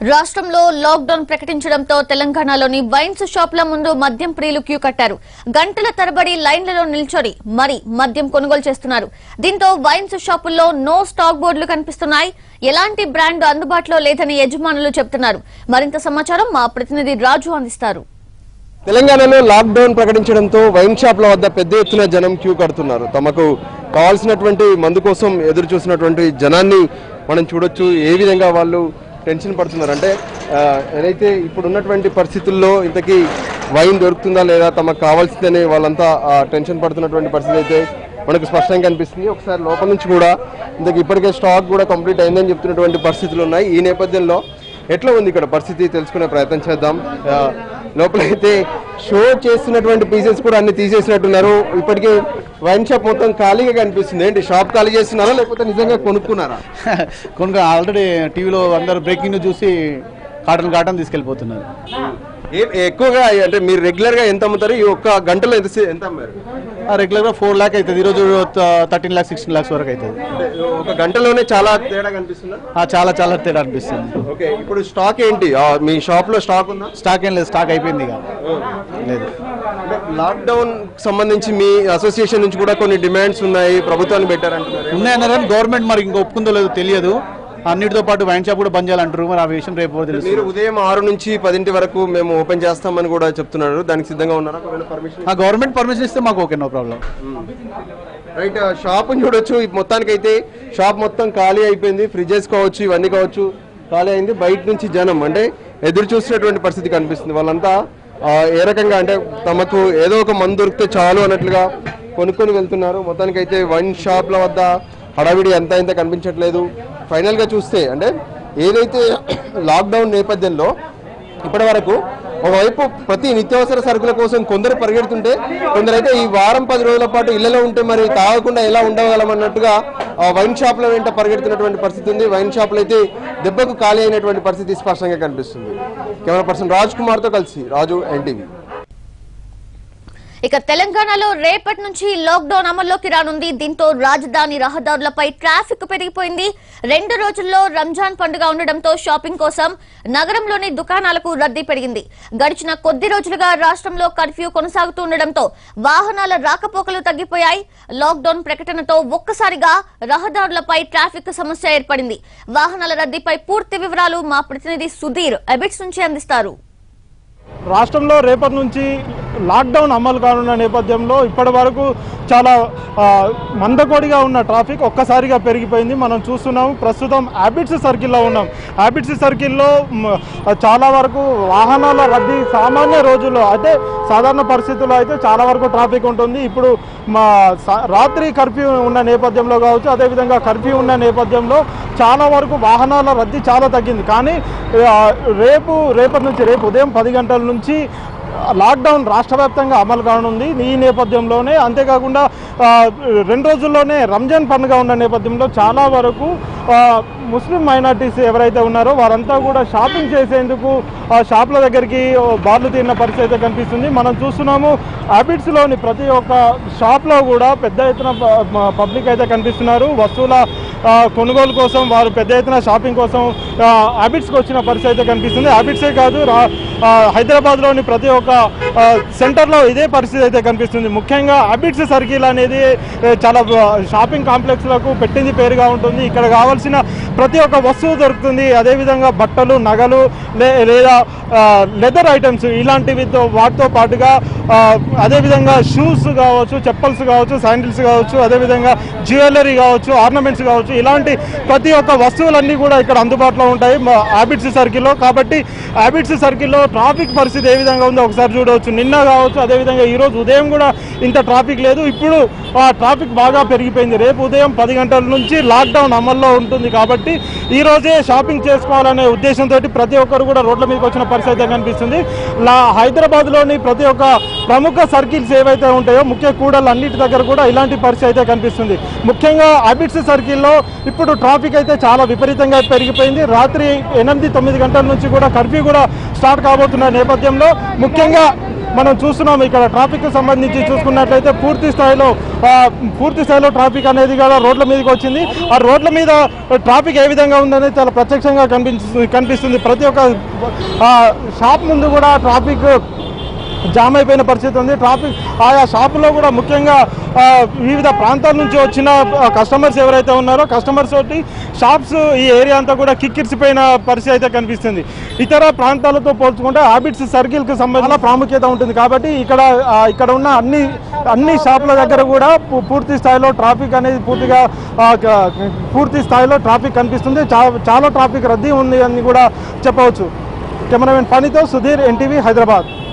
రాష్ట్రంలో లాక్డౌన్ ప్రకటించడంతో తెలంగాణలోని వైన్స్ షాపుల ముందు మద్యం ప్రియులు క్యూ కట్టారు గంటల తరబడి లైన్లలో నిల్చొని మరి మద్యం కొనుగోలు చేస్తున్నారు దీంతో వైన్స్ షాపుల్లో నో స్టాక్ బోర్డులు కనిపిస్తున్నాయి ఎలాంటి బ్రాండ్ అందుబాటులో లేదని యజమానులు చెబుతున్నారు మరింత సమాచారం మా ప్రతినిధి రాజు అందిస్తారు తెలంగాణలో లాక్డౌన్ ప్రకటించడంతో వైన్ షాప్ల వద్ద పెద్ద ఎత్తున జనం క్యూ కడుతున్నారు తమకు కావాల్సినటువంటి మందు కోసం ఎదురు చూసినటువంటి జనాన్ని మనం చూడొచ్చు ఏ విధంగా వాళ్ళు టెన్షన్ పడుతున్నారు అంటే ఆ, ఏదైతే ఇప్పుడు ఉన్నటువంటి పరిస్థితుల్లో ఇంతకీ వైన్ దొరుకుతుందా లేదా తమకు కావాల్సిందని వాళ్ళంతా ఆ, టెన్షన్ పడుతున్నటువంటి పరిస్థితి అయితే మనకు స్పష్టంగా కనిపిస్తుంది ఒకసారి లోపల నుంచి కూడా ఇంతకు ఇప్పటికే స్టాక్ కూడా కంప్లీట్ అయిందని చెప్తున్నటువంటి పరిస్థితులు ఉన్నాయి ఈ నేపథ్యంలో ఎట్లా ఉంది ఇక్కడ పరిస్థితి తెలుసుకునే ప్రయత్నం చేద్దాం ఆ, లోపలైతే షో చేస్తున్నటువంటి పీసెస్ కూడా అన్ని తీసేసినట్టున్నారు ఇప్పటికే వైన్ షాప్ మొత్తం ఖాళీగా కనిపిస్తుంది ఏంటి షాప్ ఖాళీ చేస్తున్నారా లేకపోతే నిజంగా కొనుక్కున్నారా కొనుక ఆల్రెడీ టీవీలో అందరు బ్రేకింగ్ న్యూస్ చూసి కాటన్ కాటన్ తీసుకెళ్ళిపోతున్నారు ఏ- ఎక్కువగా అంటే మీరు రెగ్యులర్ గా ఎంత అమ్ముతారు ఈ ఒక్క గంటలో ఎంత సే- ఎంత అమ్మారు రెగ్యులర్గా ఫోర్ ల్యాక్ అవుతుంది ఈరోజు థర్టీన్ ల్యాక్స్ సిక్స్టీన్ ల్యాక్స్ వరకు అవుతుంది అంటే ఒక గంటలోనే చాలా తేడా కనిపిస్తుందా ఆ, చాలా చాలా తేడా అనిపిస్తుంది ఓకే ఇప్పుడు స్టాక్ ఏంటి ఆ, మీ షాప్ లో స్టాక్ ఉందా స్టాక్ ఏం లేదు స్టాక్ అయిపోయింది ఇక లేదు అంటే లాక్డౌన్ సంబంధించి మీ అసోసియేషన్ నుంచి కూడా కొన్ని డిమాండ్స్ ఉన్నాయి ప్రభుత్వాన్ని పెట్టారంటున్నారు ఉన్నాయన్నారు కానీ గవర్నమెంట్ మరి ఇంకా ఒప్పుకుందో లేదో తెలియదు అన్నిటితో పాటు వైన్ షాప్ కూడా బంద్ చేయాలంటారు మరి ఆ విషయం రేపు తెలుసు మీరు ఉదయం ఆరు నుంచి పదింటి వరకు మేము ఓపెన్ చేస్తామని కూడా చెప్తున్నారు దానికి సిద్ధంగా ఉన్నారా ఒకవేళ పర్మిషన్ ఆ గవర్నమెంట్ పర్మిషన్ ఇస్తే మాకు okay no problem right shop చూడొచ్చు ఈ మొత్తానికైతే షాప్ మొత్తం ఖాళీ అయిపోయింది ఫ్రిడ్జెస్ కావచ్చు ఇవన్నీ కావచ్చు ఖాళీ అయింది బయట నుంచి జనం అంటే ఎదురు చూసినటువంటి పరిస్థితి కనిపిస్తుంది వాళ్ళంతా ఆ, ఏ రకంగా అంటే తమకు ఏదో ఒక మందు దొరికితే చాలు అన్నట్లుగా కొనుక్కొని వెళ్తున్నారు మొత్తానికైతే వైన్ షాప్ల వద్ద హడావిడి ఎంత ఇంత కనిపించట్లేదు ఫైనల్గా చూస్తే అంటే ఏదైతే లాక్డౌన్ నేపథ్యంలో ఇప్పటి వరకు ఒకవైపు ప్రతి నిత్యావసర సరుకుల కోసం కొందరు పరిగెడుతుంటే కొందరైతే ఈ వారం పది రోజుల పాటు ఇళ్లలో ఉంటే మరి తాగకుండా ఎలా ఉండగలం అన్నట్టుగా ఆ వైన్ షాప్ల వెంట పరిగెడుతున్నటువంటి పరిస్థితి ఉంది వైన్ షాపులు అయితే దెబ్బకు ఖాళీ అయినటువంటి పరిస్థితి స్పష్టంగా కనిపిస్తుంది కెమెరా పర్సన్ రాజ్ కుమార్తో కలిసి రాజు ఎన్టీవీ ఇక తెలంగాణలో రేపటి నుంచి లాక్డౌన్ అమల్లోకి రానుంది దీంతో రాజధాని రహదారులపై ట్రాఫిక్ పెరిగిపోయింది రెండు రోజుల్లో రంజాన్ పండుగ ఉండడంతో షాపింగ్ కోసం నగరంలోని దుకాణాలకు రద్దీ పెరిగింది గడిచిన కొద్ది రోజులుగా రాష్ట్రంలో కర్ఫ్యూ కొనసాగుతూ ఉండడంతో వాహనాల రాకపోకలు తగ్గిపోయాయి లాక్డౌన్ ప్రకటనతో ఒక్కసారిగా రహదారులపై ట్రాఫిక్ సమస్య ఏర్పడింది వాహనాల రద్దీపై పూర్తి వివరాలు మా ప్రతినిధి సుధీర్ ఎబిట్స్ నుంచి అందిస్తారు రాష్ట్రంలో రేపటి నుంచి లాక్డౌన్ అమలు కానున్న నేపథ్యంలో ఇప్పటి వరకు చాలా ఆ, మందకొడిగా ఉన్న ట్రాఫిక్ ఒక్కసారిగా పెరిగిపోయింది మనం చూస్తున్నాం ప్రస్తుతం హ్యాబిట్స్ సర్కిల్లో ఉన్నాం హ్యాబిట్స్ సర్కిల్లో మ్, చాలా వరకు వాహనాల రద్దీ సామాన్య రోజుల్లో అయితే సాధారణ పరిస్థితుల్లో అయితే చాలా వరకు ట్రాఫిక్ ఉంటుంది ఇప్పుడు మా సా- రాత్రి కర్ఫ్యూ ఉన్న నేపథ్యంలో కావచ్చు అదేవిధంగా కర్ఫ్యూ ఉన్న నేపథ్యంలో చాలా వరకు వాహనాల రద్దీ చాలా తగ్గింది కానీ ఆ, రేపు రేపటి నుంచి రేపు ఉదయం పది గంటల నుంచి లాక్డౌన్ రాష్ట్ర వ్యాప్తంగా అమలు కానుంది ఈ నేపథ్యంలోనే అంతేకాకుండా ఆ, రెండు రోజుల్లోనే రంజాన్ పండుగ ఉన్న నేపథ్యంలో చాలా వరకు ఆ, ముస్లిం మైనార్టీస్ ఎవరైతే ఉన్నారో వారంతా కూడా షాపింగ్ చేసేందుకు ఆ షాప్ల దగ్గరికి ఓ, బార్లు తీరిన పరిస్థితి అయితే కనిపిస్తుంది మనం చూస్తున్నాము హ్యాబిట్స్లోని ప్రతి ఒక్క షాప్లో కూడా పెద్ద ఎత్తున ప- మ- పబ్లిక్ అయితే కనిపిస్తున్నారు వస్తువుల ఆ, కొనుగోలు కోసం వారు పెద్ద ఎత్తున షాపింగ్ కోసం ఆ, హ్యాబిట్స్కి వచ్చిన పరిస్థితి అయితే కనిపిస్తుంది హ్యాబిట్సే కాదు రా ఆ, హైదరాబాద్లోని ప్రతి ఒక్క ఆ, సెంటర్లో ఇదే పరిస్థితి అయితే కనిపిస్తుంది ముఖ్యంగా హ్యాబిట్స్ సర్కిల్ అనేది ఏ, చాలా ఆ, షాపింగ్ కాంప్లెక్స్లకు పెట్టింది పేరుగా ఉంటుంది ఇక్కడ కావాల్సిన ప్రతి ఒక్క వస్తువు దొరుకుతుంది అదేవిధంగా బట్టలు నగలు లే లేదా లెదర్ ఐటమ్స్ ఇలాంటివితో వాటితో పాటుగా ఆ, అదేవిధంగా షూస్ కావచ్చు చెప్పల్స్ కావచ్చు శాండిల్స్ కావచ్చు అదేవిధంగా జ్యువెలరీ కావచ్చు ఆర్నమెంట్స్ కావచ్చు ఇలాంటి ప్రతి ఒక్క వస్తువులన్నీ కూడా ఇక్కడ అందుబాటులో ఉంటాయి హ్యాబిట్స్ సర్కిల్లో కాబట్టి హ్యాబిట్స్ సర్కిల్లో ట్రాఫిక్ పరిస్థితి ఏ విధంగా ఉందో ఒకసారి చూడవచ్చు నిన్న కావచ్చు అదేవిధంగా ఈరోజు ఉదయం కూడా ఇంత ట్రాఫిక్ లేదు ఇప్పుడు ఆ ట్రాఫిక్ బాగా పెరిగిపోయింది రేపు ఉదయం పది గంటల నుంచి లాక్డౌన్ అమల్లో ఉంటుంది కాబట్టి ఈ రోజే షాపింగ్ చేసుకోవాలనే ఉద్దేశంతో ప్రతి ఒక్కరు కూడా రోడ్ల మీదకి వచ్చిన పరిస్థితి అయితే కనిపిస్తుంది లా హైదరాబాద్లోని ప్రతి ఒక్క ప్రముఖ సర్కిల్స్ ఏవైతే ఉంటాయో ముఖ్య కూడలు అన్నిటి దగ్గర కూడా ఇలాంటి పరిస్థితి అయితే కనిపిస్తుంది ముఖ్యంగా హ్యాబిట్స్ సర్కిల్లో ఇప్పుడు ట్రాఫిక్ అయితే చాలా విపరీతంగా పెరిగిపోయింది రాత్రి ఎనిమిది తొమ్మిది గంటల నుంచి కూడా కర్ఫ్యూ కూడా స్టార్ట్ కాబోతున్న నేపథ్యంలో ముఖ్యంగా మనం చూస్తున్నాం ఇక్కడ ట్రాఫిక్ సంబంధించి చూసుకున్నట్లయితే పూర్తి స్థాయిలో ఆ, పూర్తి స్థాయిలో ట్రాఫిక్ అనేది కూడా రోడ్ల మీదకి వచ్చింది ఆ రోడ్ల మీద ట్రాఫిక్ ఏ విధంగా ఉందనేది చాలా ప్రత్యక్షంగా కనిపిస్తుంది కనిపిస్తుంది ప్రతి ఒక్క ఆ, షాప్ ముందు కూడా ట్రాఫిక్ జామ్ అయిపోయిన పరిస్థితి ఉంది ట్రాఫిక్ ఆయా షాపులో కూడా ముఖ్యంగా ఆ, వివిధ ప్రాంతాల నుంచి వచ్చిన ఆ, కస్టమర్స్ ఎవరైతే ఉన్నారో కస్టమర్స్ తోటి షాప్స్ ఈ ఏరియా అంతా కూడా కిక్కిరిసిపోయిన పరిస్థితి అయితే కనిపిస్తుంది ఇతర ప్రాంతాలతో పోల్చుకుంటే హ్యాబిట్స్ సర్కిల్కి సంబంధించిన ప్రాముఖ్యత ఉంటుంది కాబట్టి ఇక్కడ ఆ, ఇక్కడ ఉన్న అన్ని అన్ని షాపుల దగ్గర కూడా పూ- పూర్తి స్థాయిలో ట్రాఫిక్ అనేది పూర్తిగా ఆ, క- పూర్తి స్థాయిలో ట్రాఫిక్ కనిపిస్తుంది చా- చాలా ట్రాఫిక్ రద్దీ ఉంది అని కూడా చెప్పవచ్చు కెమెరామెన్ పనితో సుధీర్ ఎన్టీవీ హైదరాబాద్